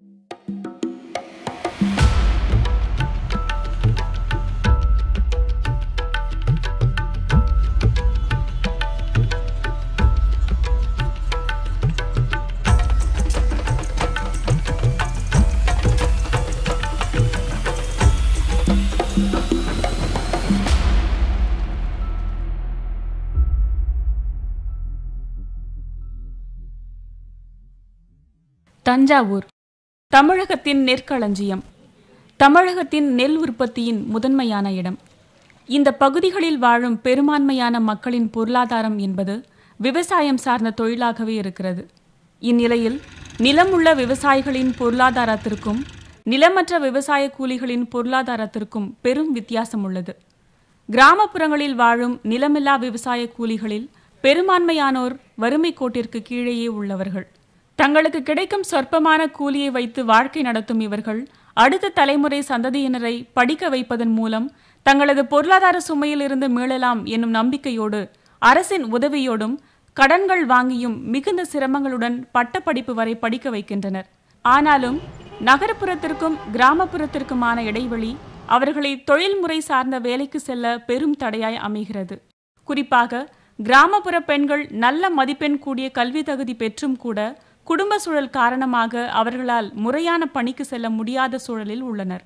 தஞ்சாவூர் தமிழகத்தின் நெற்களஞ்சியம் தமிழகத்தின் நெல் உற்பத்தியின் முதன்மையான இடம் இந்த பகுதிகளில் வாழும் பெரும்பான்மையான மக்களின் பொருளாதாரம் என்பது விவசாயம் சார்ந்த தொழிலாகவே இருக்கிறது இந்நிலையில் நிலமுள்ள விவசாயிகளின் பொருளாதாரத்திற்கும் நிலமற்ற விவசாய கூலிகளின் பொருளாதாரத்திற்கும் பெரும் வித்தியாசம் உள்ளது கிராமப்புறங்களில் வாழும் நிலமில்லா விவசாய கூலிகளில் பெரும்பான்மையானோர் வறுமை கோட்டிற்கு கீழேயே உள்ளவர்கள் தங்களுக்கு கிடைக்கும் சொற்பமான கூலியை வைத்து வாழ்க்கை நடத்தும் இவர்கள் அடுத்த தலைமுறை சந்ததியினரை படிக்க வைப்பதன் மூலம் தங்களது பொருளாதார சுமையிலிருந்து மீளலாம் என்னும் நம்பிக்கையோடு அரசின் உதவியோடும் கடன்கள் வாங்கியும் மிகுந்த சிரமங்களுடன் பட்டப்படிப்பு வரை படிக்க வைக்கின்றனர் ஆனாலும் நகர்ப்புறத்திற்கும் கிராமப்புறத்திற்குமான இடைவெளி அவர்களை தொழில்முறை சார்ந்த வேலைக்கு செல்ல பெரும் தடையாய் அமைகிறது குறிப்பாக கிராமப்புற பெண்கள் நல்ல மதிப்பெண் கூடிய கல்வி தகுதி பெற்றும் கூட குடும்ப சூழல் காரணமாக அவர்களால் முறையான பணிக்கு செல்ல முடியாத சூழலில் உள்ளனர்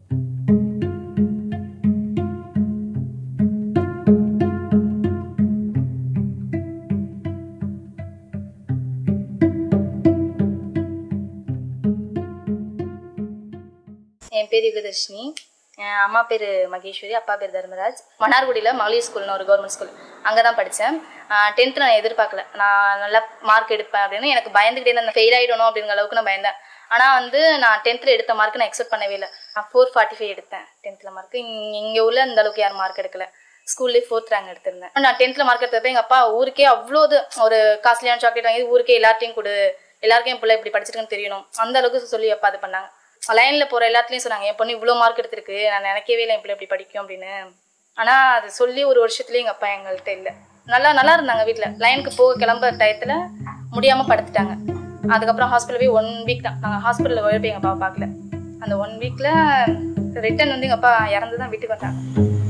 என் பேர் யுகதர்ஷினி என் அம்மா பேர் மகேஸ்வரி அப்பா பேர் தர்மராஜ் மன்னார்குடியில் மகளிர் ஸ்கூல்னு ஒரு கவர்மெண்ட் ஸ்கூல் அங்கே தான் படித்தேன் டென்த்து நான் எதிர்பார்க்கல நான் நல்லா மார்க் எடுப்பேன் அப்படின்னு எனக்கு பயந்துக்கிட்டே இருந்தேன் ஃபெயில் ஆகிடணும் அப்படிங்கிற அளவுக்கு நான் பயந்தேன் ஆனால் வந்து நான் டென்த்தில் எடுத்த மார்க் நான் எக்ஸ்பெக்ட் பண்ணவே இல்லை நான் ஃபோர் ஃபார்ட்டி ஃபைவ் எடுத்தேன் டென்த்தில் மார்க் இங்கே உள்ள இந்த அளவுக்கு யாரும் மார்க் எடுக்கல ஸ்கூல்லேயே ஃபோர்த் ரேங்க் எடுத்திருந்தேன் நான் டென்த்தில் மார்க் எடுத்தப்ப எங்கள் அப்பா ஊருக்கே அவ்வளோ இது ஒரு காஸ்ட்லியான சாக்லேட் வாங்கி ஊருக்கே எல்லார்ட்டையும் கொடு எல்லாருக்கும் என் பிள்ளை இப்படி படிச்சிருக்குன்னு தெரியணும் அந்த அளவுக்கு சொல்லி அப்பா இது பண்ணாங்க லைனில் போகிற எல்லாத்துலேயும் சொன்னாங்க என் பொண்ணு இவ்வளோ மார்க் எடுத்திருக்கு நான் நினைக்கவே இல்லை என் பிள்ளை இப்படி படிக்கும் அப்படின்னு ஆனால் அது சொல்லி ஒரு வருஷத்துலேயும் எங்கள் அப்பா எங்கள்கிட்ட இல்லை நல்லா நல்லா இருந்தாங்க வீட்டில் லைனுக்கு போக கிளம்புற டயத்தில் முடியாமல் படுத்துட்டாங்க அதுக்கப்புறம் ஹாஸ்பிட்டல் போய் ஒன் வீக் தான் நாங்கள் ஹாஸ்பிட்டலில் போய் எங்கள் அப்பாவை பார்க்கல அந்த ஒன் வீக்கில் ரிட்டன் வந்து எங்கள் அப்பா இறந்து தான் வீட்டுக்கு வந்தாங்க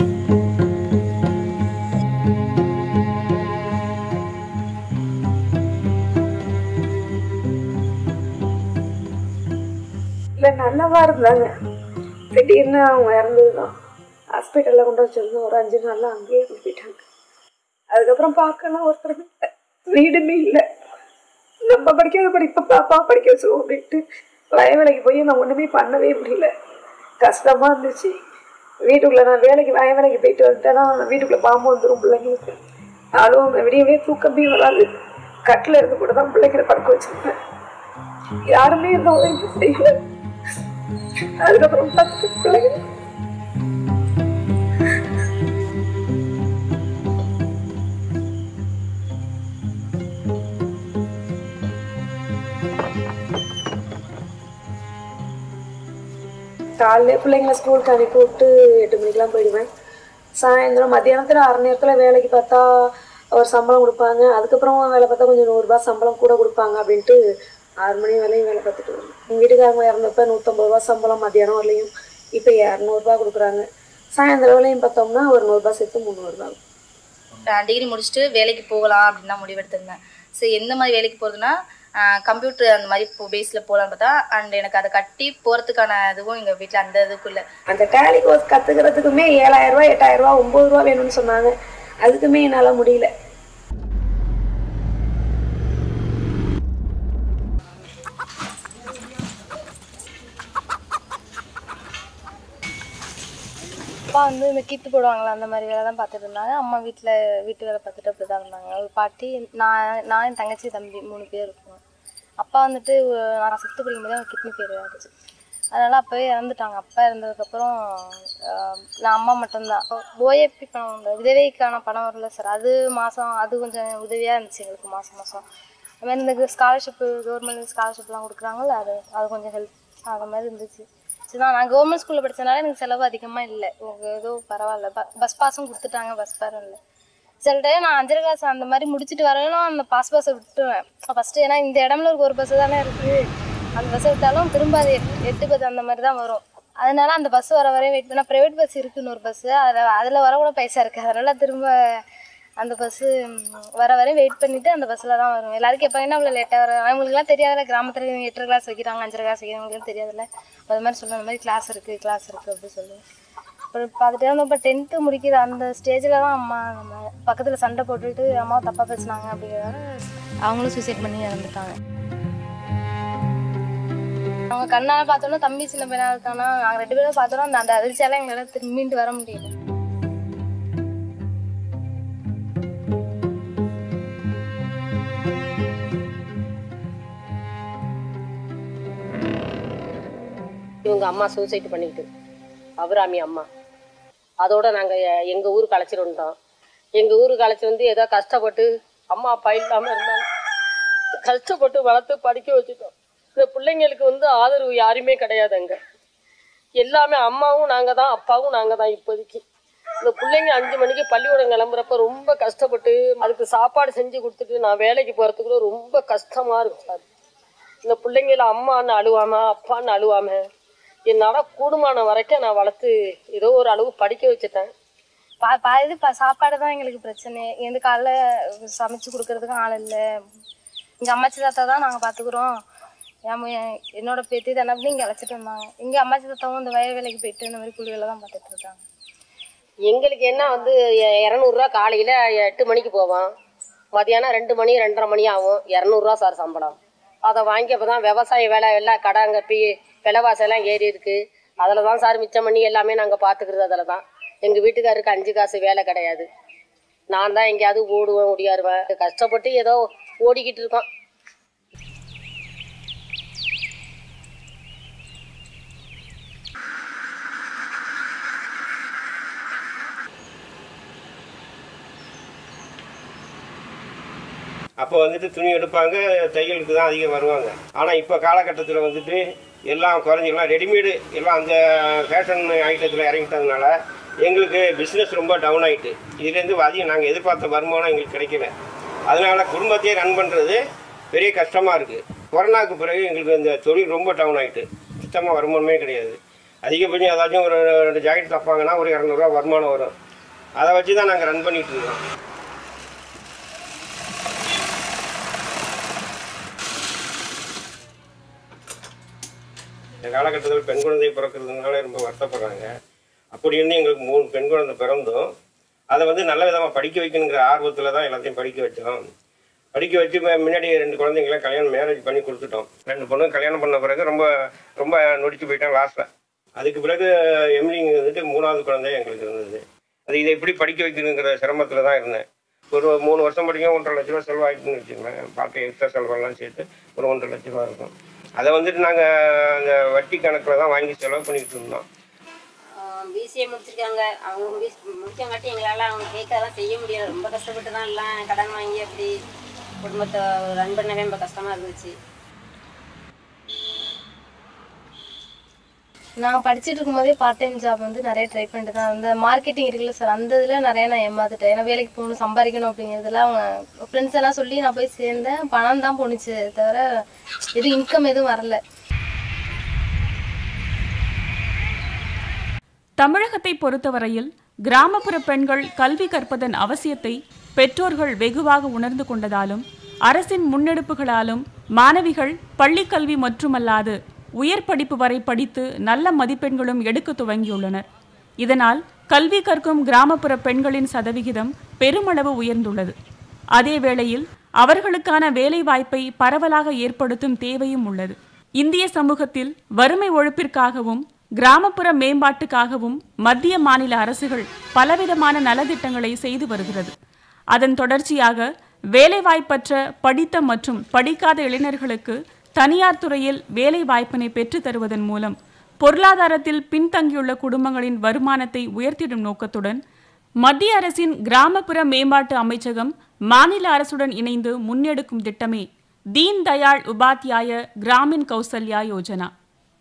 இல்லை நல்லாவா இருந்தாங்க திடீர்னு அவங்க இறந்தது தான் ஹாஸ்பிட்டலில் கொண்டு வச்சிருந்தோம் ஒரு அஞ்சு நாளில் அங்கேயே இறந்து போயிட்டாங்க அதுக்கப்புறம் பார்க்கலாம் ஒருத்தருமே இல்லை வீடுமே இல்லை நம்ம படிக்காத படிப்பை பாப்பா படிக்க வச்சுருவோம் அப்படின்ட்டு வய வேலைக்கு போய் நான் ஒன்றுமே பண்ணவே முடியல கஷ்டமாக இருந்துச்சு வீட்டுக்குள்ளே நான் வேலைக்கு வய வேலைக்கு போயிட்டு வந்துட்டேன்னா வீட்டுக்குள்ளே பாம்பு வந்துடும் பிள்ளைங்களுக்கு நானும் விடியவே தூக்கமே வராது கட்டில் இருந்து கூட தான் பிள்ளைங்களை படுக்க வச்சிருப்பேன் யாருமே எந்த உதவி செய்யல அதுக்கப்புறம் பத்து பிள்ளைங்க காலையிலே பிள்ளைங்களை ஸ்கூலுக்கு அனுப்பி விட்டு எட்டு மணிக்கெலாம் போயிடுவேன் சாயந்தரம் மத்தியானத்தில் அரை நேரத்தில் வேலைக்கு பார்த்தா ஒரு சம்பளம் கொடுப்பாங்க அதுக்கப்புறம் வேலை பார்த்தா கொஞ்சம் நூறுரூபா சம்பளம் கூட கொடுப்பாங்க அப்படின்ட்டு ஆறு மணி வரையும் வேலை பார்த்துட்டு வருவேன் எங்கள் வீட்டுக்காரங்க இறந்தப்ப நூற்றம்பது ரூபா சம்பளம் மத்தியானம் வரலையும் இப்போ இரநூறுபா கொடுக்குறாங்க சாயந்தரம் வேலையும் பார்த்தோம்னா ஒரு நூறுரூபா சேர்த்து முந்நூறுரூபா டிகிரி முடிச்சுட்டு வேலைக்கு போகலாம் அப்படின்னு தான் முடிவெடுத்திருந்தேன் சரி எந்த மாதிரி வேலைக்கு போகிறதுனா கம்ப்யூட்டர் அந்த மாதிரி இப்போ பேஸில் போகலான்னு பார்த்தா அண்ட் எனக்கு அதை கட்டி போகிறதுக்கான இதுவும் எங்கள் வீட்டில் அந்த இதுக்கும் இல்லை அந்த டேலி கோர்ஸ் கற்றுக்கிறதுக்குமே ஏழாயிரம் ரூபா எட்டாயிரம் ரூபா ஒம்பது ரூபா வேணும்னு சொன்னாங்க அதுக்குமே என்னால் முடியல அப்பா வந்து இந்த கீத்து போடுவாங்களா அந்த மாதிரி வேலை தான் பார்த்துட்டு இருந்தாங்க அம்மா வீட்டில் வீட்டு வேலை பார்த்துட்டு அப்படி தான் இருந்தாங்க ஒரு பாட்டி நான் நான் என் தங்கச்சி தம்பி மூணு பேர் இருக்கோம் அப்பா வந்துட்டு ஒரு- நான் சிக்ஸ்த்து படிக்கும்போது அவங்க கிட்னி பேர் ஆகிடுச்சு அதனால் அப்போவே இறந்துட்டாங்க அப்பா இறந்ததுக்கப்புறம் ஆஹ், நான் அம்மா மட்டும்தான் ஓஏபி பணம் உண்டு விதவைக்கான பணம் வரல சார் அது மாதம் அது கொஞ்சம் உதவியாக இருந்துச்சு எங்களுக்கு மாதம் மாதம் அது மாதிரி இந்த ஸ்காலர்ஷிப்பு கவர்மெண்ட் ஸ்காலர்ஷிப்லாம் கொடுக்குறாங்கல்ல அது அது கொஞ்சம் ஹெல்ப் அது மாதிரி இருந்துச்சு சரி நான் நான் கவர்மெண்ட் ஸ்கூலில் படித்தனால எனக்கு செலவு அதிகமாக இல்லை உங்களுக்கு ஏதோ பரவாயில்ல ப பஸ் பாஸும் கொடுத்துட்டாங்க பஸ் பேரும் இல்லை சில டைம் நான் அஞ்சரை கிளாஸ் அந்த மாதிரி முடிச்சுட்டு வரணும் அந்த பாஸ் பாஸை விட்டுருவேன் ஃபஸ்ட்டு ஏன்னா இந்த இடம்ல ஒரு பஸ் தானே இருக்குது அந்த பஸ்ஸை விட்டாலும் திரும்ப அது எட்டு எட்டு பத்து அந்த மாதிரி தான் வரும் அதனால அந்த பஸ் வர வரையும் வெயிட் பண்ணால் ப்ரைவேட் பஸ் இருக்குன்னு ஒரு பஸ்ஸு அதில் அதில் வர கூட பைசா இருக்குது அதனால திரும்ப அந்த பஸ்ஸு வர வரையும் வெயிட் பண்ணிவிட்டு அந்த பஸ்ஸில் தான் வரும் எல்லாரும் கேட்பாங்க என்ன அவ்வளோ லேட்டாக வரும் அவங்களுக்குலாம் தெரியாதுல்ல கிராமத்தில் எட்டரை கிளாஸ் வைக்கிறாங்க அஞ்சரை கிளாஸ் வைக்கிறாங்களுக்கு தெரியாதுல்ல அது மாதிரி சொல்லுவேன் அந்த மாதிரி கிளாஸ் இருக்குது கிளாஸ் இருக்குது அப்படி சொல்லுவேன் அப்புறம் பார்த்துட்டே இருந்தோம் இப்போ டென்த்து முடிக்கிற அந்த ஸ்டேஜில் தான் அம்மா நம்ம பக்கத்தில் சண்டை போட்டுட்டு அம்மாவை தப்பாக பேசுனாங்க அப்படிங்கிறதால அவங்களும் சூசைட் பண்ணி இறந்துட்டாங்க அவங்க கண்ணால பார்த்தோன்னா தம்பி சின்ன பையனா இருக்கானா நாங்கள் ரெண்டு பேரும் பார்த்தோன்னா அந்த அந்த அதிர்ச்சியால எங்களால் திரும்பிட்டு வர முடியல இவங்க அம்மா சூசைட் பண்ணிக்கிட்டு அபிராமி அம்மா அதோட நாங்கள் எங்கள் ஊருக்கு அழைச்சிட்டு வந்தோம் எங்கள் ஊருக்கு அழைச்சி வந்து ஏதோ கஷ்டப்பட்டு அம்மா அப்பா இல்லாமல் இருந்தாங்க கஷ்டப்பட்டு வளர்த்து படிக்க வச்சுட்டோம் இந்த பிள்ளைங்களுக்கு வந்து ஆதரவு யாருமே கிடையாது அங்க எல்லாமே அம்மாவும் நாங்கள் தான் அப்பாவும் நாங்கள் தான் இப்போதைக்கு இந்த பிள்ளைங்க அஞ்சு மணிக்கு பள்ளிக்கூடம் கிளம்புறப்ப ரொம்ப கஷ்டப்பட்டு அதுக்கு சாப்பாடு செஞ்சு கொடுத்துட்டு நான் வேலைக்கு போகிறதுக்குள்ள ரொம்ப கஷ்டமாக இருக்கும் சார் இந்த பிள்ளைங்கள அம்மான்னு அழுவாம அப்பான்னு அழுவாம என்னால் கூடுமான வரைக்கும் நான் வளர்த்து ஏதோ ஒரு அளவு படிக்க வச்சுட்டேன் பா பா இது பா சாப்பாடு தான் எங்களுக்கு பிரச்சனை எந்த காலைல சமைச்சு கொடுக்கறதுக்கும் ஆள் இல்லை இங்கே அம்மாச்சி தாத்தா தான் நாங்கள் பார்த்துக்குறோம் என் மு- என்னோட பேத்தி தானே அப்படி இங்கே அழைச்சிட்டு வந்தாங்க இங்கே அம்மாச்சி தாத்தாவும் இந்த வயல் வேலைக்கு போயிட்டு இந்த மாதிரி கூலி வேலை தான் பார்த்துட்டு இருக்காங்க எங்களுக்கு என்ன வந்து எ- இரநூறுவா காலையில் எட்டு மணிக்கு போவோம் மதியானம் ரெண்டு மணி ரெண்டரை மணி ஆகும் இரநூறுவா சார் சம்பளம் அதை வாங்கி அப்போ தான் விவசாய வேலை எல்லாம் கடாங்க பி விலைவாசி எல்லாம் ஏறி இருக்கு அதில் தான் சார் மிச்சம் பண்ணி எல்லாமே நாங்கள் பார்த்துக்கிறது அதில் தான் எங்கள் வீட்டுக்காருக்கு அஞ்சு காசு வேலை கிடையாது நான் தான் எங்கேயாவது ஓடுவேன் ஓடியாருவேன் கஷ்டப்பட்டு ஏதோ ஓடிக்கிட்டு இருக்கோம் அப்போ வந்துட்டு துணி எடுப்பாங்க தையலுக்கு தான் அதிகம் வருவாங்க ஆனால் இப்போ காலகட்டத்தில் வந்துட்டு எல்லாம் குறைஞ்சிக்கலாம் ரெடிமேடு எல்லாம் அந்த ஃபேஷன் ஐட்டத்தில் இறங்கிட்டதுனால எங்களுக்கு பிஸ்னஸ் ரொம்ப டவுன் ஆயிட்டு இதுலேருந்து அதிகம் நாங்கள் எதிர்பார்த்த வருமானம் எங்களுக்கு கிடைக்கல அதனால குடும்பத்தையே ரன் பண்ணுறது பெரிய கஷ்டமாக இருக்குது கொரோனாவுக்கு பிறகு எங்களுக்கு இந்த தொழில் ரொம்ப டவுன் ஆயிட்டு சுத்தமாக வருமானமே கிடையாது அதிகபட்சம் ஏதாச்சும் ஒரு ரெண்டு ஜாக்கெட் தப்பாங்கன்னா ஒரு இரநூறுவா வருமானம் வரும் அதை வச்சு தான் நாங்கள் ரன் பண்ணிட்டு இருக்கோம் இந்த காலகட்டத்தில் பெண் குழந்தை பிறக்கிறதுனால ரொம்ப வருத்தப்படுறாங்க அப்படி இருந்து எங்களுக்கு மூணு பெண் குழந்தை பிறந்தோம் அதை வந்து நல்ல விதமாக படிக்க வைக்கணுங்கிற ஆர்வத்தில் தான் எல்லாத்தையும் படிக்க வச்சோம் படிக்க வச்சு ம- முன்னாடி ரெண்டு குழந்தைங்களை கல்யாணம் மேரேஜ் பண்ணி கொடுத்துட்டோம் ரெண்டு பொண்ணும் கல்யாணம் பண்ண பிறகு ரொம்ப ரொம்ப நொடிச்சு போயிட்டேன் லாஸ்ட்டில் அதுக்கு பிறகு எம்லிங் வந்துட்டு மூணாவது குழந்தை எங்களுக்கு இருந்தது அது இதை எப்படி படிக்க வைக்கணுங்கிற சிரமத்தில் தான் இருந்தேன் ஒரு மூணு வருஷம் படிக்க ஒன்றரை லட்ச ரூபா செலவாயிட்டுன்னு வச்சுக்கோங்களேன் பாட்டு எக்ஸ்ட்ரா செலவெல்லாம் சேர்த்து ஒரு ஒன்றரை லட்ச ரூபா இருக்கும் அதை வந்துட்டு நாங்கள் அந்த வட்டி கணக்கில் தான் வாங்கி செலவு பண்ணிட்டு இருந்தோம் பிசிஏ முடிச்சிருக்காங்க அவங்க பிஸ் முடிச்சங்காட்டி எங்களால் அவங்க கேட்கறதெல்லாம் செய்ய முடியாது ரொம்ப கஷ்டப்பட்டு தான் எல்லாம் கடன் வாங்கி அப்படி குடும்பத்தை ரன் பண்ணவே ரொம்ப கஷ்டமாக இருந்துச்சு நான் படிச்சுட்டு இருக்கும்போதே பார்ட் டைம் ஜாப் வந்து நிறைய ட்ரை பண்ணிட்டு தான் அந்த மார்க்கெட்டிங் இருக்குல்ல சார் அந்த இதில் நிறைய நான் ஏமாத்துட்டேன் ஏன்னா வேலைக்கு போகணும் சம்பாதிக்கணும் அப்படிங்கிறதுல அவங்க ஃப்ரெண்ட்ஸ் எல்லாம் சொல்லி நான் போய் சேர்ந்தேன் பணம் தான் போணுச்சு தவிர எதுவும் இன்கம் எதுவும் வரல தமிழகத்தை பொறுத்தவரையில் கிராமப்புற பெண்கள் கல்வி கற்பதன் அவசியத்தை பெற்றோர்கள் வெகுவாக உணர்ந்து கொண்டதாலும் அரசின் முன்னெடுப்புகளாலும் மாணவிகள் பள்ளிக் கல்வி மட்டுமல்லாது உயர் படிப்பு வரை படித்து நல்ல மதிப்பெண்களும் எடுக்க துவங்கியுள்ளனர் இதனால் கல்வி கற்கும் கிராமப்புற பெண்களின் சதவிகிதம் பெருமளவு உயர்ந்துள்ளது அதே வேளையில் அவர்களுக்கான வேலைவாய்ப்பை பரவலாக ஏற்படுத்தும் தேவையும் உள்ளது இந்திய சமூகத்தில் வறுமை ஒழிப்பிற்காகவும் கிராமப்புற மேம்பாட்டுக்காகவும் மத்திய மாநில அரசுகள் பலவிதமான நலத்திட்டங்களை செய்து வருகிறது அதன் தொடர்ச்சியாக வேலைவாய்ப்பற்ற படித்த மற்றும் படிக்காத இளைஞர்களுக்கு தனியார் துறையில் வேலை வாய்ப்பினை பெற்றுத் தருவதன் மூலம் பொருளாதாரத்தில் பின்தங்கியுள்ள குடும்பங்களின் வருமானத்தை உயர்த்திடும் நோக்கத்துடன் மத்திய அரசின் கிராமப்புற மேம்பாட்டு அமைச்சகம் மாநில அரசுடன் இணைந்து முன்னெடுக்கும் திட்டமே தீன் தயாள் உபாத்யாய கிராமின் கௌசல்யா யோஜனா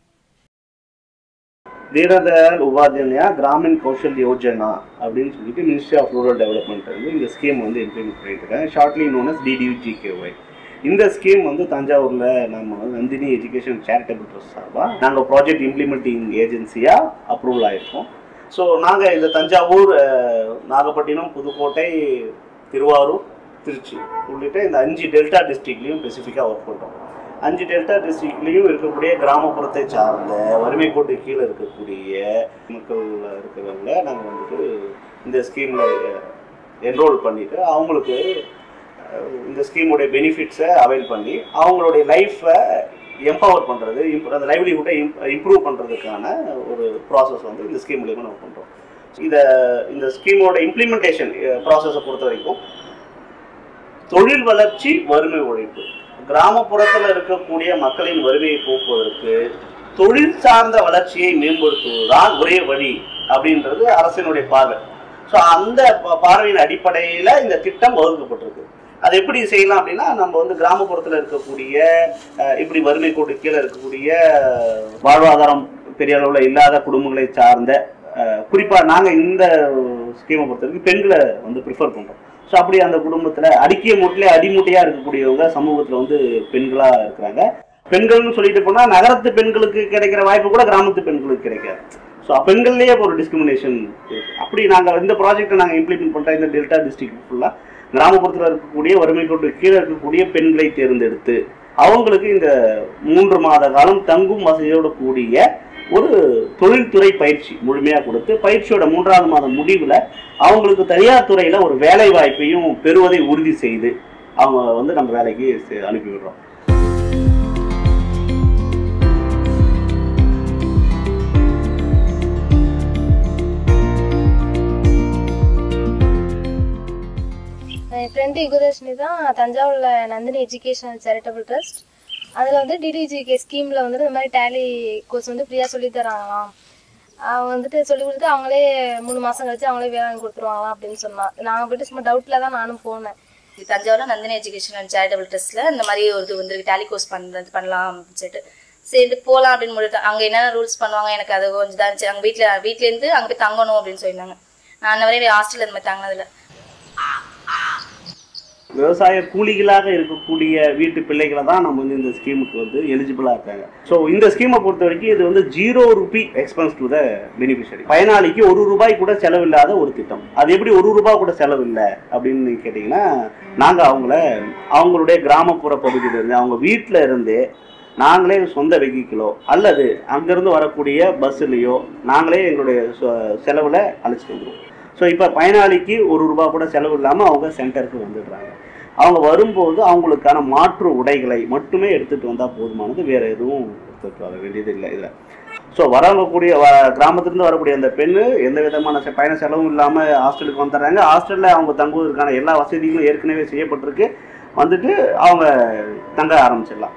தீனதயாள் உபாத்யாயா கிராமின் கௌஷல் யோஜனா அப்படின்னு சொல்லிட்டு மினிஸ்ட்ரி ஆஃப் ரூரல் டெவலப்மெண்ட் வந்து இந்த ஸ்கீம் வந்து இம்ப்ளிமெண்ட் பண்ணிட்டு இருக்காங்க ஷார்ட்லி நோன் அஸ் டிடியூஜிகேஒய் இந்த ஸ்கீம் வந்து தஞ்சாவூரில் நம்ம நந்தினி எஜுகேஷன் சேரிட்டபிள் ட்ரஸ்ட் சார்பாக நாங்கள் ப்ராஜெக்ட் இம்ப்ளிமெண்டிங் ஏஜென்சியாக அப்ரூவல் ஆகிருக்கோம் ஸோ நாங்கள் இந்த தஞ்சாவூர் அஹ், நாகப்பட்டினம் புதுக்கோட்டை திருவாரூர் திருச்சி உள்ளிட்ட இந்த அஞ்சு டெல்டா டிஸ்ட்ரிக்ட்லேயும் ஸ்பெசிஃபிக்காக ஒர்க் பண்ணுறோம் அஞ்சு டெல்டா டிஸ்ட்ரிக்ட்லேயும் இருக்கக்கூடிய கிராமப்புறத்தை சார்ந்த வறுமை கோட்டு கீழே இருக்கக்கூடிய மக்கள் இருக்கிறவங்க நாங்கள் வந்துட்டு இந்த ஸ்கீமில் என்ரோல் பண்ணிவிட்டு அவங்களுக்கு அஹ், இந்த ஸ்கீமுடைய பெனிஃபிட்ஸை அவைல் பண்ணி அவங்களுடைய லைஃப்பை எம்பவர் பண்ணுறது அந்த லைவ்லிஹுட்டை இம்ப்ரூவ் பண்ணுறதுக்கான ஒரு ப்ராசஸ் வந்து இந்த ஸ்கீம் மூலியமாக நம்ம பண்ணுறோம் இதை இந்த ஸ்கீமோட இம்ப்ளிமெண்டேஷன் ப்ராசஸை பொறுத்த வரைக்கும் தொழில் வளர்ச்சி வறுமை ஒழிப்பு கிராமப்புறத்தில் இருக்கக்கூடிய மக்களின் வறுமையை போக்குவதற்கு தொழில் சார்ந்த வளர்ச்சியை மேம்படுத்துவதுதான் ஒரே வழி அப்படின்றது அரசினுடைய பார்வை ஸோ அந்த ப- பார்வையின் அடிப்படையில் இந்த திட்டம் வகுக்கப்பட்டிருக்கு அது எப்படி செய்யலாம் அப்படின்னா நம்ம வந்து கிராமப்புறத்தில் இருக்கக்கூடிய அஹ், இப்படி வறுமை கோட்டு கீழே இருக்கக்கூடிய அஹ், வாழ்வாதாரம் பெரிய அளவில் இல்லாத குடும்பங்களை சார்ந்த குறிப்பாக நாங்கள் இந்த ஸ்கீமை பொறுத்த வரைக்கும் பெண்களை வந்து ப்ரிஃபர் பண்ணுறோம் ஸோ அப்படி அந்த குடும்பத்தில் அடிக்கிய மூட்டிலே அடிமூட்டையாக இருக்கக்கூடியவங்க சமூகத்தில் வந்து பெண்களாக இருக்கிறாங்க பெண்கள்னு சொல்லிட்டு போனால் நகரத்து பெண்களுக்கு கிடைக்கிற வாய்ப்பு கூட கிராமத்து பெண்களுக்கு கிடைக்காது ஸோ பெண்கள்லேயே ஒரு டிஸ்கிரிமினேஷன் இருக்கு அப்படி நாங்கள் இந்த ப்ராஜெக்ட்டை நாங்கள் இம்ப்ளிமெண்ட் பண்ணுற இந்த டெல்டா டிஸ்ட்ரிக்ட் ஃபுல்லாக கிராமப்புறத்தில் இருக்கக்கூடிய வறுமை கோட்டு கீழே இருக்கக்கூடிய பெண்களை தேர்ந்தெடுத்து அவங்களுக்கு இந்த மூன்று மாத காலம் தங்கும் வசதியோடு கூடிய ஒரு தொழில்துறை பயிற்சி முழுமையாக கொடுத்து பயிற்சியோட மூன்றாவது மாதம் முடிவில் அவங்களுக்கு தனியார் துறையில் ஒரு வேலை வாய்ப்பையும் பெறுவதை உறுதி செய்து அவங்க வந்து நம்ம வேலைக்கு சே- அனுப்பி விடுறோம் என் ஃப்ரெண்டு யுகதர்ஷினி தான் தஞ்சாவூரில் நந்தினி எஜுகேஷனல் சேரிட்டபிள் ட்ரஸ்ட் அதில் வந்து டிடிஜிகே ஸ்கீமில் வந்துட்டு இந்த மாதிரி டேலி கோர்ஸ் வந்து ஃப்ரீயாக சொல்லி தராங்களாம் அவங்க வந்துட்டு சொல்லி கொடுத்து அவங்களே மூணு மாதம் கழிச்சு அவங்களே வேலை வாங்கி கொடுத்துருவாங்களாம் அப்படின்னு சொன்னான் நாங்கள் போயிட்டு சும்மா டவுட்டில் தான் நானும் போனேன் இது தஞ்சாவூர்ல நந்தினி எஜுகேஷன் அண்ட் சேரிட்டபிள் ட்ரஸ்ட்ல இந்த மாதிரி ஒரு இது வந்து டேலி கோர்ஸ் பண்ணுறது பண்ணலாம் அப்படின்னு சொல்லிட்டு சரி போகலாம் அப்படின்னு முடிட்டு அங்கே என்னென்ன ரூல்ஸ் பண்ணுவாங்க எனக்கு அது கொஞ்சம் தான் இருந்துச்சு அங்கே வீட்டில் வீட்டிலேருந்து அங்கே போய் தங்கணும் அப்படின்னு சொல்லியிருந்தாங்க நான் அந்த மாதிரி ஹாஸ்டலில் இந்த மாதிரி தங்கினதில்ல விவசாய கூலிகளாக இருக்கக்கூடிய வீட்டு பிள்ளைகளை தான் நம்ம வந்து இந்த ஸ்கீமுக்கு வந்து எலிஜிபிளாக இருக்காங்க ஸோ இந்த ஸ்கீமை பொறுத்த வரைக்கும் இது வந்து zero rupee expense to the beneficiary பயனாளிக்கு ஒரு ரூபாய் கூட செலவில்லாத ஒரு திட்டம் அது எப்படி ஒரு ரூபாய் கூட செலவில்லை அப்படின்னு கேட்டிங்கன்னா நாங்கள் அவங்கள அவங்களுடைய கிராமப்புற பகுதியிலிருந்து அவங்க வீட்டில் இருந்தே நாங்களே சொந்த வெஹிக்கிளோ அல்லது அங்கேருந்து வரக்கூடிய பஸ்ஸுலேயோ நாங்களே எங்களுடைய செலவில் அழைச்சிட்டு வந்துடுவோம் ஸோ இப்போ பயனாளிக்கு ஒரு ரூபா கூட செலவு இல்லாமல் அவங்க சென்டருக்கு வந்துடுறாங்க அவங்க வரும்போது அவங்களுக்கான மாற்று உடைகளை மட்டுமே எடுத்துகிட்டு வந்தால் போதுமானது வேறு எதுவும் எடுத்துகிட்டு வர வேண்டியது இல்லை இதில் ஸோ வரக்கூடிய வ கிராமத்துலேருந்து வரக்கூடிய அந்த பெண்ணு எந்த விதமான செ- பயண செலவும் இல்லாமல் ஹாஸ்டலுக்கு வந்துடுறாங்க ஹாஸ்டலில் அவங்க தங்குவதற்கான எல்லா வசதிகளும் ஏற்கனவே செய்யப்பட்டிருக்கு வந்துட்டு அவங்க தங்க ஆரம்பிச்சிடலாம்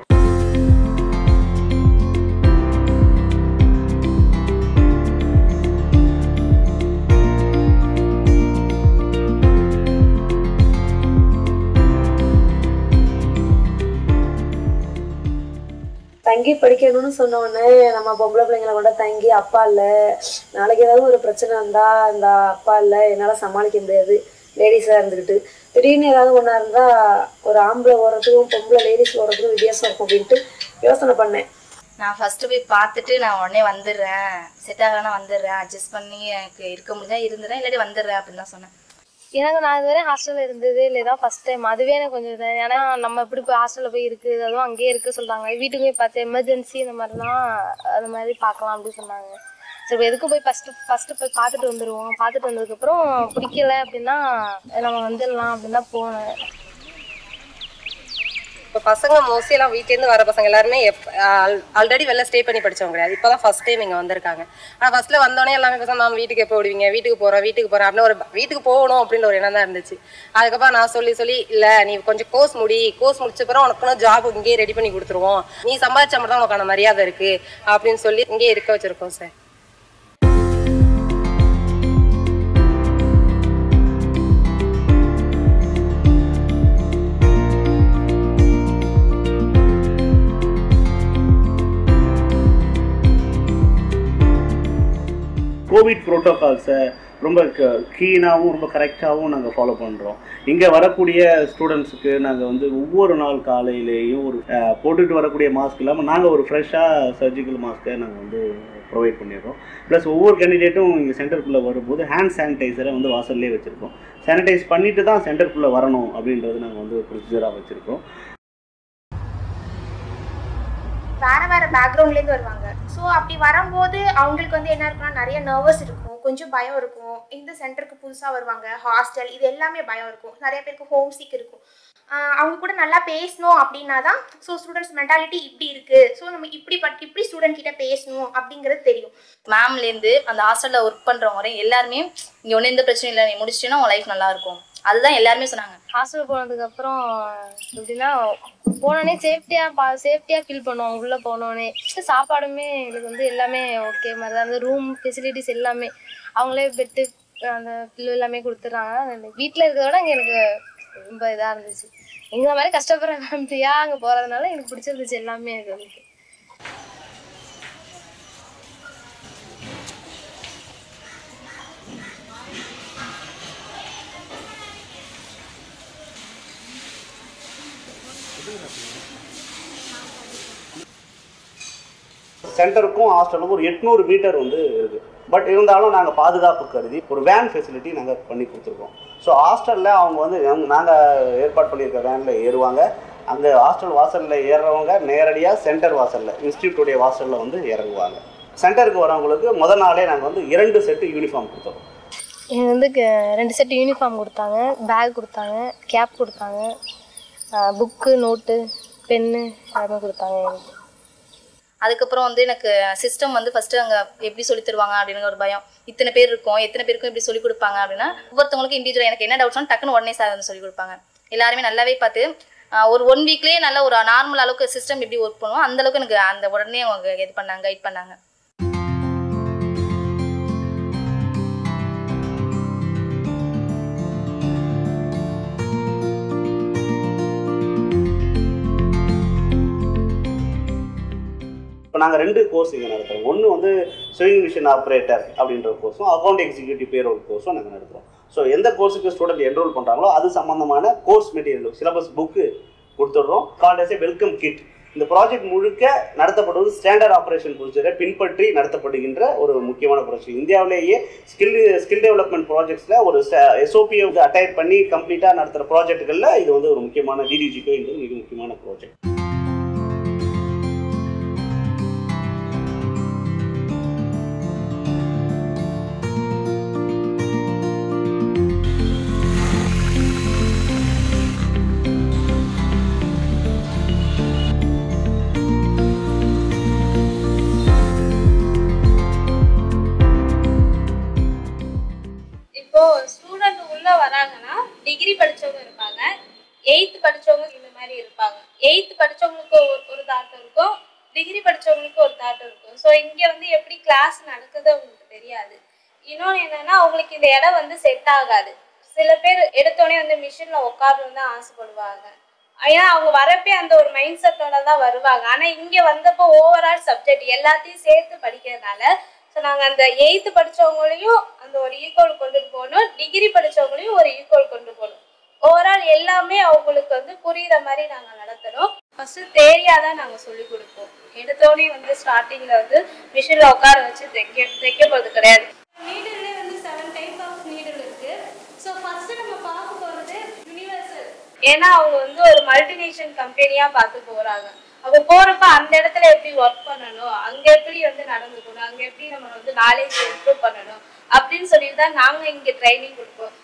தங்கி படிக்கணும்னு சொன்ன உடனே நம்ம பொம்பளை பிள்ளைங்களை கூட தங்கி அப்பா இல்லை நாளைக்கு ஏதாவது ஒரு பிரச்சனை இருந்தா இந்த அப்பா இல்லை என்னால் சமாளிக்க முடியாது லேடிஸாக இருந்துக்கிட்டு திடீர்னு ஏதாவது ஒன்றா இருந்தால் ஒரு ஆம்பளை ஓடுறதுக்கும் பொம்பளை லேடிஸ் ஓடுறதுக்கும் வித்தியாசம் இருக்கும் அப்படின்ட்டு யோசனை பண்ணேன் நான் ஃபர்ஸ்ட் போய் பார்த்துட்டு நான் உடனே வந்துடுறேன் செட் ஆகலைன்னா வந்துடுறேன் அட்ஜஸ்ட் பண்ணி எனக்கு இருக்க முடிஞ்சா இருந்துடுறேன் இல்லாட்டி வந்துடுறேன் அப்படின்னு தான் சொன்னேன் எனக்கு நான் இதுவரை ஹாஸ்டலில் இருந்ததே இல்லை தான் ஃபஸ்ட் டைம் அதுவே எனக்கு கொஞ்சம் இது ஏன்னா நம்ம எப்படி போய் ஹாஸ்டலில் போய் இருக்குது அதுவும் அங்கேயே இருக்கு சொல்கிறாங்க வீட்டுக்கு போய் பார்த்து எமர்ஜென்சி இந்த மாதிரிலாம் அது மாதிரி பார்க்கலாம் அப்படின்னு சொன்னாங்க சரி எதுக்கு போய் ஃபஸ்ட்டு ஃபஸ்ட்டு போய் பார்த்துட்டு வந்துடுவோம் பார்த்துட்டு வந்ததுக்கப்புறம் பிடிக்கல அப்படின்னா நம்ம வந்துடலாம் அப்படின்னு தான் போனேன் இப்போ பசங்க மோஸ்ட்லி எல்லாம் வீட்டிலேருந்து வர பசங்க எல்லாருமே ஆல்ரெடி வெளில ஸ்டே பண்ணி படிச்சவங்க கிடையாது இப்போ தான் ஃபர்ஸ்ட் டைம் இங்கே வந்திருக்காங்க ஆனால் ஃபர்ஸ்ட்ல வந்தோடனே எல்லாமே பேச மேம் வீட்டுக்கு எப்போ விடுவீங்க வீட்டுக்கு போகிறோம் வீட்டுக்கு போகிறோம் அப்படின்னு ஒரு வீட்டுக்கு போகணும் அப்படின்ற ஒரு எண்ணம் தான் இருந்துச்சு அதுக்கப்புறம் நான் சொல்லி சொல்லி இல்லை நீ கொஞ்சம் கோர்ஸ் முடி கோர்ஸ் முடிச்ச பிறகு உனக்கு ஜாப் இங்கேயே ரெடி பண்ணி கொடுத்துருவோம் நீ சம்பாதிச்ச மட்டும் தான் உனக்கான மரியாதை இருக்கு அப்படின்னு சொல்லி இங்கேயே இருக்க வச்சிருக்கோம் சார் கோவிட் ப்ரோட்டோகால்ஸை ரொம்ப கீனாகவும் ரொம்ப கரெக்டாகவும் நாங்கள் ஃபாலோ பண்ணுறோம் இங்கே வரக்கூடிய ஸ்டூடெண்ட்ஸுக்கு நாங்கள் வந்து ஒவ்வொரு நாள் காலையிலேயும் ஒரு அஹ், போட்டுட்டு வரக்கூடிய மாஸ்க் இல்லாமல் நாங்கள் ஒரு ஃப்ரெஷ்ஷாக சர்ஜிக்கல் மாஸ்க்கை நாங்கள் வந்து ப்ரொவைட் பண்ணிடுறோம் ப்ளஸ் ஒவ்வொரு கேண்டிடேட்டும் இங்கே சென்டருக்குள்ளே வரும்போது ஹேண்ட் சானிடைசரை வந்து வாசல்லே வச்சுருக்கோம் சானிடைஸ் பண்ணிட்டு தான் சென்டருக்குள்ளே வரணும் அப்படின்றது நாங்கள் வந்து ப்ரொசீஜராக வச்சுருக்கோம் வேற வேற பேக்ரவுண்ட்லேருந்து வருவாங்க ஸோ அப்படி வரும்போது அவங்களுக்கு வந்து என்ன இருக்குன்னா நிறைய நர்வஸ் இருக்கும் கொஞ்சம் பயம் இருக்கும் இந்த சென்டருக்கு புதுசாக வருவாங்க ஹாஸ்டல் இது எல்லாமே பயம் இருக்கும் நிறைய பேருக்கு ஹோம் சிக் இருக்கும் ஆஹ் அவங்க கூட நல்லா பேசணும் அப்படின்னா தான் ஸோ ஸ்டூடெண்ட்ஸ் மென்டாலிட்டி இப்படி இருக்கு ஸோ நம்ம இப்படி பட் இப்படி ஸ்டூடெண்ட் கிட்ட பேசணும் அப்படிங்கிறது தெரியும் மேம்லேருந்து அந்த ஹாஸ்டலில் ஒர்க் பண்ணுறவங்க வரை எல்லாருமே இங்கே ஒன்றும் எந்த பிரச்சனையும் இல்லை நீ முடிச்சிட்டேன்னா உன் லைஃப் நல்லா இருக்கும் அதுதான் எல்லாருமே சொன்னாங்க ஹாஸ்டல் போனதுக்கப்புறம் எப்படின்னா போனோடனே சேஃப்டியாக பா சேஃப்டியாக ஃபீல் பண்ணுவோம் உள்ளே போனோடனே சாப்பாடுமே எங்களுக்கு வந்து எல்லாமே ஓகே மாதிரி தான் இருந்தது ரூம் ஃபெசிலிட்டிஸ் எல்லாமே அவங்களே பெட்டு அந்த பில்லு எல்லாமே கொடுத்துட்றாங்க வீட்டில் இருக்கிறத விட இங்கே எனக்கு ரொம்ப இதாக இருந்துச்சு எங்களை மாதிரி கஷ்டப்படுற ஃபேமிலியாக அங்கே போகிறதுனால எனக்கு பிடிச்சிருந்துச்சு எல்லாமே எனக்கு வந்து சென்டருக்கும் ஹாஸ்டலுக்கும் ஒரு எட்நூறு மீட்டர் வந்து இருக்குது பட் இருந்தாலும் நாங்கள் பாதுகாப்பு கருதி ஒரு வேன் ஃபெசிலிட்டி நாங்கள் பண்ணி கொடுத்துருக்கோம் ஸோ ஹாஸ்டலில் அவங்க வந்து நாங்கள் ஏற்பாடு பண்ணியிருக்க வேனில் ஏறுவாங்க அங்கே ஹாஸ்டல் வாசலில் ஏறுறவங்க நேரடியாக சென்டர் வாசலில் இன்ஸ்டியூட்டுடைய வாசலில் வந்து இறங்குவாங்க சென்டருக்கு வரவங்களுக்கு முத நாளே நாங்கள் வந்து இரண்டு செட்டு யூனிஃபார்ம் கொடுத்தோம் எனக்கு வந்து க- ரெண்டு செட் யூனிஃபார்ம் கொடுத்தாங்க பேக் கொடுத்தாங்க கேப் கொடுத்தாங்க புக்கு நோட்டு பென்னு எல்லாமே கொடுத்தாங்க எனக்கு அதுக்கப்புறம் வந்து எனக்கு சிஸ்டம் வந்து ஃபர்ஸ்ட் அங்கே எப்படி சொல்லி தருவாங்க அப்படின்னு ஒரு பயம் இத்தனை பேர் இருக்கும் எத்தனை பேருக்கும் எப்படி சொல்லி கொடுப்பாங்க அப்படின்னா ஒவ்வொருத்தவங்களுக்கும் இண்டிவிஜுவல் எனக்கு என்ன டவுட்ஸ்னு டக்குன்னு உடனே சார் வந்து சொல்லி கொடுப்பாங்க எல்லாருமே நல்லாவே பார்த்து ஆஹ், ஒரு ஒன் வீக்லேயே நல்ல ஒரு நார்மல் அளவுக்கு சிஸ்டம் எப்படி ஒர்க் பண்ணுவோம் அந்த அளவுக்கு எனக்கு அந்த உடனே அவங்க இது பண்ணாங்க கைட் பண்ணாங்க இப்போ நாங்கள் ரெண்டு கோர்ஸ் இங்கே நடத்துகிறோம் ஒன்று வந்து ஸ்விங் மிஷின் ஆப்ரேட்டர் அப்படின்ற கோர்ஸும் அக்கௌண்ட் எக்ஸிக்யூட்டிவ் பேரோல் கோர்ஸும் நாங்கள் நடத்துகிறோம் ஸோ எந்த கோர்ஸுக்கு ஸ்டூடெண்ட் என்ரோல் பண்ணுறாங்களோ அது சம்மந்தமான கோர்ஸ் மெட்டீரியல் சிலபஸ் புக்கு கொடுத்துட்றோம் கால்ட் எஸ் வெல்கம் கிட் இந்த ப்ராஜெக்ட் முழுக்க நடத்தப்படுவது ஸ்டாண்டர்ட் ஆப்ரேஷன் ப்ரொசீஜரை பின்பற்றி நடத்தப்படுகின்ற ஒரு முக்கியமான ப்ராஜெக்ட் இந்தியாவிலேயே ஸ்கில் ஸ்கில் டெவலப்மெண்ட் ப்ராஜெக்ட்ஸில் ஒரு எஸ்ஓபியை வந்து அட்டைர் பண்ணி கம்ப்ளீட்டாக நடத்துகிற ப்ராஜெக்ட்டுகளில் இது வந்து ஒரு முக்கியமான டிடிஜிக்கோ இது மிக முக்கியமான ப்ராஜெக்ட் இப்போ ஸ்டூடெண்ட் உள்ள வராங்கன்னா டிகிரி படிச்சவங்க இருப்பாங்க எயித்து படிச்சவங்க இந்த மாதிரி இருப்பாங்க எயித்து படிச்சவங்களுக்கு ஒரு ஒரு தாட்டம் இருக்கும் டிகிரி படிச்சவங்களுக்கு ஒரு தாட்டம் இருக்கும் ஸோ இங்க வந்து எப்படி கிளாஸ் நடக்குது அவங்களுக்கு தெரியாது இன்னொன்று என்னன்னா அவங்களுக்கு இந்த இடம் வந்து செட் ஆகாது சில பேர் எடுத்தோடனே வந்து மிஷின்ல உட்காரணும்னு தான் ஆசைப்படுவாங்க ஏன்னா அவங்க வரப்பே அந்த ஒரு மைண்ட் செட்டோட தான் வருவாங்க ஆனா இங்க வந்தப்போ ஓவரால் சப்ஜெக்ட் எல்லாத்தையும் சேர்த்து படிக்கிறதுனால ஸோ நாங்கள் அந்த எயித்து படிச்சவங்களையும் அந்த ஒரு ஈக்குவல் கொண்டு போகணும் டிகிரி படிச்சவங்களையும் ஒரு ஈக்குவல் கொண்டு போகணும் ஓவரால் எல்லாமே அவங்களுக்கு வந்து புரியுற மாதிரி நாங்கள் நடத்தணும் ஃபர்ஸ்ட் தேரியா தான் நாங்கள் சொல்லி கொடுப்போம் எடுத்தோடனே வந்து ஸ்டார்டிங்கில் வந்து மிஷினில் உட்கார வச்சு தைக்க தைக்க போகிறது கிடையாது நீடில்லே வந்து செவன் டைப் ஆஃப் நீடில் இருக்கு ஸோ ஃபர்ஸ்ட் நம்ம பார்க்க போகிறது யூனிவர்சல் ஏன்னா அவங்க வந்து ஒரு மல்டிநேஷனல் கம்பெனியாக பார்த்து போகிறாங்க அப்போ போகிறப்ப அந்த இடத்துல எப்படி ஒர்க் பண்ணணும் அங்கே எப்படி வந்து நடந்துக்கணும் அங்கே எப்படி நம்ம வந்து நாலேஜ் இம்ப்ரூவ் பண்ணணும் அப்படின்னு சொல்லிட்டு தான் நாங்கள் இங்கே ட்ரைனிங் கொடுப்போம்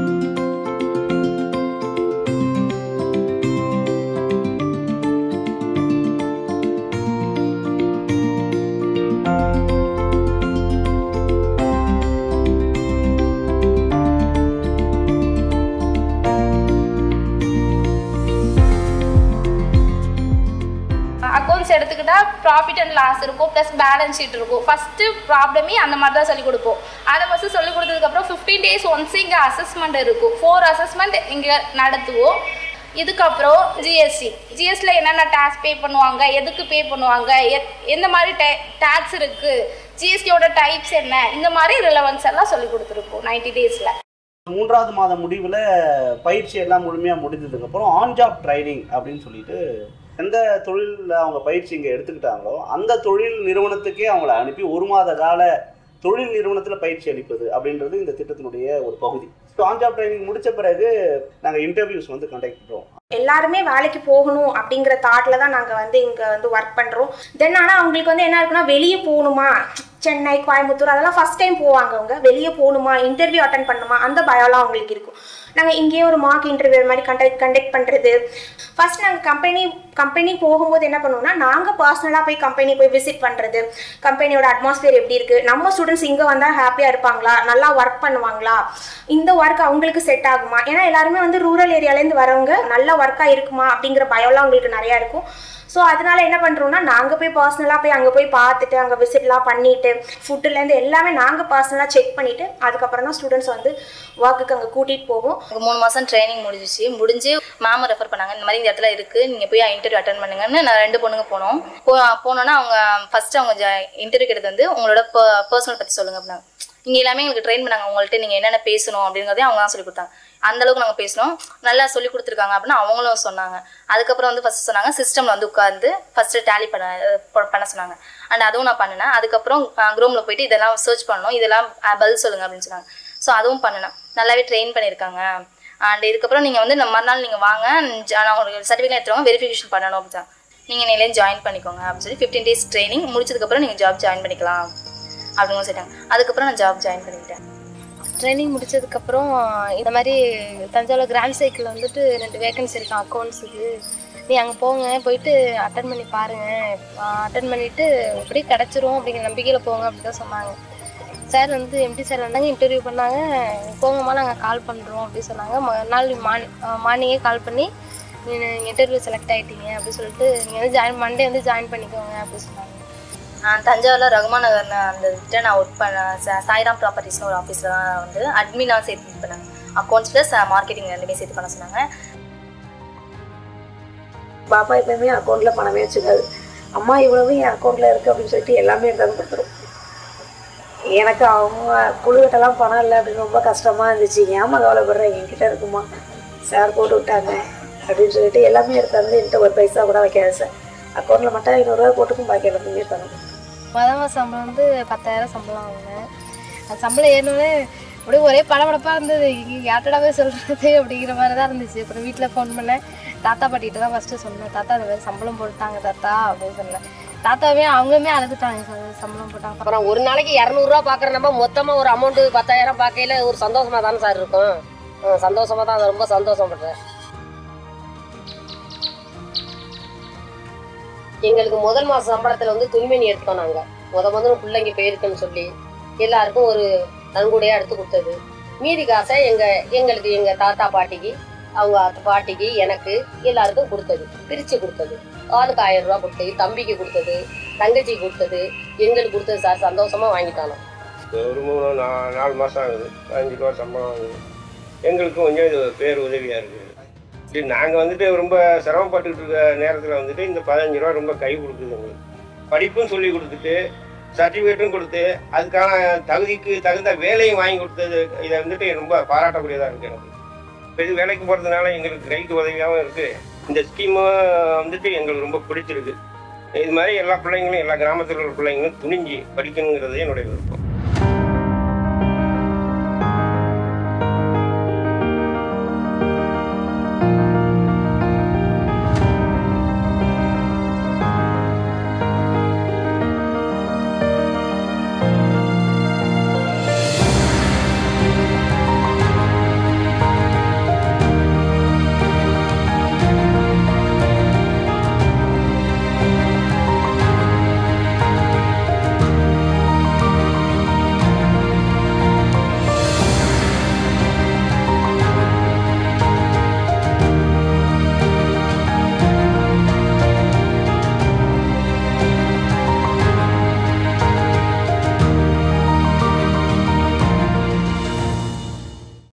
அக்கௌண்ட்ஸ் எடுத்துக்கிட்டா ப்ராஃபிட் அண்ட் லாஸ் இருக்கும் ப்ளஸ் பேலன்ஸ் ஷீட் இருக்கும் ஃபஸ்ட்டு ப்ராப்ளமே அந்த மாதிரி தான் சொல்லிக் கொடுப்போம் அதை ஃபஸ்ட்டு சொல்லிக் கொடுத்ததுக்கப்புறம் ஃபிஃப்டீன் டேஸ் ஒன்ஸ் இங்கே அசஸ்மெண்ட் இருக்கும் ஃபோர் அசஸ்மெண்ட் இங்கே நடத்துவோம் இதுக்கப்புறம் ஜிஎஸ்டி ஜிஎஸ்டியில் என்னென்ன டேக்ஸ் பே பண்ணுவாங்க எதுக்கு பே பண்ணுவாங்க எத் எந்த மாதிரி டே டேக்ஸ் இருக்குது ஜிஎஸ்டியோட டைப்ஸ் என்ன இந்த மாதிரி ரிலவன்ஸ் எல்லாம் சொல்லி கொடுத்துருக்கோம் நைன்டி டேஸில் மூன்றாவது மாத முடிவில் பயிற்சி எல்லாம் முழுமையாக முடிஞ்சதுக்கப்புறம் ஆன் ஜாப் ட்ரைனிங் அப்படின்னு சொல்லிட்டு எந்த தொழிலில் அவங்க பயிற்சி இங்கே எடுத்துக்கிட்டாங்களோ அந்த தொழில் நிறுவனத்துக்கே அவங்கள அனுப்பி ஒரு மாத கால தொழில் நிறுவனத்தில் பயிற்சி அளிப்பது அப்படின்றது இந்த திட்டத்தினுடைய ஒரு பகுதி ஆன் ஜாப் ட்ரைனிங் முடிச்ச பிறகு நாங்கள் இன்டர்வியூஸ் வந்து கண்டக்ட் பண்ணுறோம் எல்லாருமே வேலைக்கு போகணும் அப்படிங்கிற தாட்டில் தான் நாங்கள் வந்து இங்கே வந்து ஒர்க் பண்ணுறோம் தென் ஆனால் அவங்களுக்கு வந்து என்ன இருக்குன்னா வெளியே போகணுமா சென்னை கோயம்புத்தூர் அதெல்லாம் ஃபஸ்ட் டைம் போவாங்க அவங்க வெளியே போகணுமா இன்டர்வியூ அட்டன் பண்ணணுமா அந்த பயம்லாம் அவங்களுக்கு இருக்கும் நாங்கள் இங்கேயே ஒரு மார்க் இன்டர்வியூ மாதிரி கண்டக்ட் கண்டக்ட் பண்ணுறது ஃபர்ஸ்ட் நாங்கள் கம்பெனி கம்பெனி போகும்போது என்ன பண்ணுவோம்னா நாங்கள் பர்சனலாக போய் கம்பெனி போய் விசிட் பண்ணுறது கம்பெனியோட அட்மாஸ்பியர் எப்படி இருக்குது நம்ம ஸ்டூடெண்ட்ஸ் இங்கே வந்தால் ஹாப்பியாக இருப்பாங்களா நல்லா ஒர்க் பண்ணுவாங்களா இந்த ஒர்க் அவங்களுக்கு செட் ஆகுமா ஏன்னா எல்லாருமே வந்து ரூரல் ஏரியாலேருந்து வரவங்க நல்ல ஒர்க்காக இருக்குமா அப்படிங்கிற பயம்லாம் அவங்களுக்கு நிறையா இருக்கும் ஸோ அதனால என்ன பண்ணுறோம்னா நாங்கள் போய் பர்சனலாக போய் அங்கே போய் பார்த்துட்டு அங்கே விசிட்லாம் பண்ணிட்டு ஃபுட்டுலேருந்து எல்லாமே நாங்கள் பர்சனலாக செக் பண்ணிவிட்டு அதுக்கப்புறம் தான் ஸ்டூடெண்ட்ஸ் வந்து ஒர்க்குக்கு அங்கே கூட்டிகிட்டு போவோம் எனக்கு மூணு மாதம் ட்ரைனிங் முடிஞ்சிச்சு முடிஞ்சு மேம் ரெஃபர் பண்ணாங்க இந்த மாதிரி இந்த இடத்துல இருக்குது நீங்கள் போய் இன்டர்வியூ அட்டன் பண்ணுங்கன்னு நான் ரெண்டு பொண்ணுங்க போனோம் போ போனோன்னா அவங்க ஃபஸ்ட்டு அவங்க இன்டர்வியூ எடுத்து வந்து உங்களோட பர்சனல் பற்றி சொல்லுங்க அப்படின்னாங்க இங்கே எல்லாமே எங்களுக்கு ட்ரெயின் பண்ணாங்க உங்கள்கிட்ட நீங்கள் என்னென்ன பேசணும் அப்படிங்கிறதே அவங்க தான் சொல்லி கொடுத்தாங்க அந்த அளவுக்கு நாங்கள் பேசினோம் நல்லா சொல்லி கொடுத்துருக்காங்க அப்படின்னு அவங்களும் சொன்னாங்க அதுக்கப்புறம் வந்து ஃபஸ்ட் சொன்னாங்க சிஸ்டமில் வந்து உட்காந்து ஃபஸ்ட்டு டேலி பண்ண ப- பண்ண சொன்னாங்க அண்ட் அதுவும் நான் பண்ணினேன் அதுக்கப்புறம் குரோமில் போயிட்டு இதெல்லாம் சர்ச் பண்ணணும் இதெல்லாம் அஹ், பதில் சொல்லுங்க அப்படின்னு சொன்னாங்க ஸோ அதுவும் பண்ணினேன் நல்லாவே ட்ரெயின் பண்ணியிருக்காங்க அண்ட் இதுக்கப்புறம் நீங்கள் வந்து இந்த மறுநாள் நீங்கள் வாங்க ஜ- நான் உங்களுக்கு சர்டிஃபிகேட் எடுத்துருவாங்க வெரிஃபிகேஷன் பண்ணணும் அப்படின்னு நீங்கள் நிலையும் ஜாயின் பண்ணிக்கோங்க அப்படின்னு சொல்லி ஃபிஃப்டீன் டேஸ் ட்ரைனிங் முடிச்சதுக்கப்புறம் நீங்கள் ஜாப் ஜாயின் பண்ணிக்கலாம் அப்படின்னு சொல்லிட்டாங்க அதுக்கப்புறம் நான் ஜாப் ஜாயின் பண்ணிக்கிட்டேன் ட்ரைனிங் முடிச்சதுக்கப்புறம் இந்த மாதிரி தஞ்சாவூர் கிராண்ட் சைக்கிளில் வந்துட்டு ரெண்டு வேகன்சி இருக்கும் அக்கௌண்ட்ஸுக்கு நீ அங்கே போங்க போயிட்டு அட்டன் பண்ணி பாருங்கள் அட்டன் பண்ணிவிட்டு எப்படி கிடச்சிரும் அப்படிங்கிற நம்பிக்கையில் போங்க அப்படி தான் சொன்னாங்க சார் வந்து எம்டி சார் வந்தாங்க இன்டர்வியூ பண்ணாங்க போங்கம்மா நாங்கள் கால் பண்ணுறோம் அப்படின்னு சொன்னாங்க மறுநாள் மார்னிங் மார்னிங்கே கால் பண்ணி நீங்கள் இன்டர்வியூ செலக்ட் ஆகிட்டீங்க அப்படின்னு சொல்லிட்டு நீங்கள் வந்து ஜாயின் மண்டே வந்து ஜாயின் பண்ணிக்கோங்க அப்படின்னு சொன்னாங்க நான் தஞ்சாவூரில் ரகுமான் நகர் அந்த கிட்ட நான் ஒர்க் பண்ண சா- சாய்ராம் ப்ராப்பர்ட்டிஸ்னு ஒரு ஆஃபீஸில் தான் வந்து அட்மினாக சேர்த்து இது பண்ணாங்க அக்கௌண்ட்ஸ் ப்ளஸ் மார்க்கெட்டிங் ரெண்டுமே சேர்த்து பண்ண சொன்னாங்க பாப்பா எப்பயுமே அக்கௌண்ட்டில் பணமே வச்சுக்காது அம்மா இவ்வளவு என் அக்கௌண்ட்டில் இருக்குது அப்படின்னு சொல்லிட்டு எல்லாமே எடுத்தாந்து கொடுத்துரும் எனக்கு அவங்க குழுக்கட்டெல்லாம் பணம் இல்லை அப்படின்னு ரொம்ப கஷ்டமாக இருந்துச்சு ஏமா கவலைப்படுறேன் என்கிட்ட இருக்குமா சார் போட்டு விட்டாங்க அப்படின்னு சொல்லிட்டு எல்லாமே எடுத்தாந்து என்கிட்ட ஒரு பைசா கூட வைக்காது சார் அக்கௌண்ட்டில் மட்டும் ஐநூறுரூவா போட்டுக்கும் பாக்கி எல்லாத்தையுமே எடுத்தாங்க மொதல் மாதம் சம்பளம் வந்து பத்தாயிரம் சம்பளம் வாங்கினேன் அது சம்பளம் ஏறினோடனே அப்படியே ஒரே படபடப்பாக இருந்தது யார்ட்டடா போய் சொல்கிறது அப்படிங்கிற மாதிரி தான் இருந்துச்சு அப்புறம் வீட்டில் ஃபோன் பண்ணேன் தாத்தா பாட்டிகிட்ட தான் ஃபஸ்ட்டு சொன்னேன் தாத்தா இந்த மாதிரி சம்பளம் போட்டாங்க தாத்தா அப்படின்னு சொன்னேன் தாத்தாவே அவங்களுமே அழுதுட்டாங்க ச- சம்பளம் போட்டாங்க அப்புறம் ஒரு நாளைக்கு இரநூறுவா பார்க்குற நம்ம மொத்தமாக ஒரு அமௌண்ட்டு பத்தாயிரம் பார்க்கையில ஒரு சந்தோஷமா தானே சார் இருக்கும் அஹ் சந்தோஷமா தான் ரொம்ப சந்தோஷப்படுறேன் எங்களுக்கு முதல் மாச சம்பளத்துல வந்து துணிமணி எடுத்தோம் நாங்க முத முதல்ல பிள்ளைங்க போயிருக்குன்னு சொல்லி எல்லாருக்கும் ஒரு நன்கொடையா எடுத்து கொடுத்தது மீதி காசை எங்க எங்களுக்கு எங்க தாத்தா பாட்டிக்கு அவங்க அத்தை பாட்டிக்கு எனக்கு எல்லாருக்கும் கொடுத்தது பிரிச்சு கொடுத்தது ஆளுக்கு ஆயிரம் ரூபாய் கொடுத்தது தம்பிக்கு கொடுத்தது தங்கச்சிக்கு கொடுத்தது எங்களுக்கு கொடுத்தது சார் சந்தோஷமா வாங்கிட்டானோ ஒரு மூணு நா நாலு மாதம் ஆகுது பதினஞ்சு ரூபா சம்பளம் ஆகுது எங்களுக்கும் கொஞ்சம் இது பேர் உதவியாக இருக்குது இது நாங்கள் வந்துட்டு ரொம்ப சிரமப்பட்டுக்கிட்டு இருக்க நேரத்தில் வந்துட்டு இந்த பதினஞ்சு ரூபா ரொம்ப கை கொடுக்குது எங்களுக்கு படிப்பும் சொல்லி கொடுத்துட்டு சர்டிஃபிகேட்டும் கொடுத்து அதுக்கான தகுதிக்கு தகுந்த வேலையும் வாங்கி கொடுத்தது இதை வந்துட்டு ரொம்ப பாராட்டக்கூடியதாக இருக்குது எனக்கு இப்போ இது வேலைக்கு போகிறதுனால எங்களுக்கு கைக்கு உதவியாகவும் இருக்குது இந்த ஸ்கீமு வந்துட்டு எங்களுக்கு ரொம்ப பிடிச்சிருக்கு இது மாதிரி எல்லா பிள்ளைங்களும் எல்லா கிராமத்தில் உள்ள பிள்ளைங்களும் துணிஞ்சு படிக்கணுங்கிறது என்னுடைய விருப்பம்